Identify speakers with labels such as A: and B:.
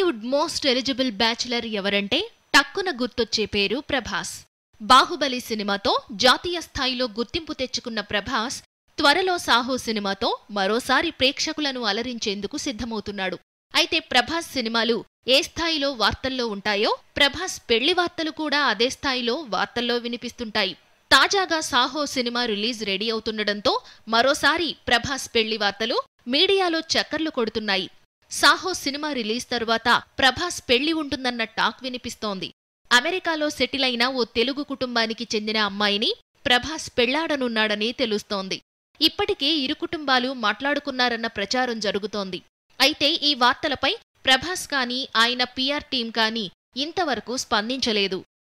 A: Tollywood most eligible bachelor ఎవరంటే టక్కున గుర్తొచ్చే పేరు ప్రభాస్ బాహుబలి సినిమాతో జాతీయ స్థాయిలో గుర్తింపు తెచ్చుకున్న ప్రభాస్ త్వరలో సాహో సినిమాతో మరోసారి ప్రేక్షకులను అలరించేందుకు సిద్ధమవుతున్నాడు అయితే ప్రభాస్ సినిమాలు ఏ స్థాయిలో వార్తల్లో ఉంటాయో ప్రభాస్ పెళ్లి వార్తలు కూడా అదే స్థాయిలో వార్తల్లో వినిపిస్తుంటాయి తాజాగా సాహో సినిమా రిలీజ్ రెడీ అవుతుండటంతో మరోసారి ప్రభాస్ పెళ్లి వార్తలు మీడియాలో చక్కర్లు కొడుతున్నాయి సాహో సినిమా రిలీజ్ తరువాత ప్రభాస్ పెళ్లి ఉంటుందన్న టాక్ వినిపిస్తోంది అమెరికాలో సెటిల్ అయిన ఓ తెలుగు కుటుంబానికి చెందిన అమ్మాయిని ప్రభాస్ పెళ్లాడనున్నాడని తెలుస్తోంది ఇప్పటికే ఇరు కుటుంబాలు మాట్లాడుకున్నారన్న ప్రచారం జరుగుతోంది అయితే ఈ వార్తలపై ప్రభాస్ కానీ ఆయన పీఆర్ టీం కానీ ఇంతవరకు స్పందించలేదు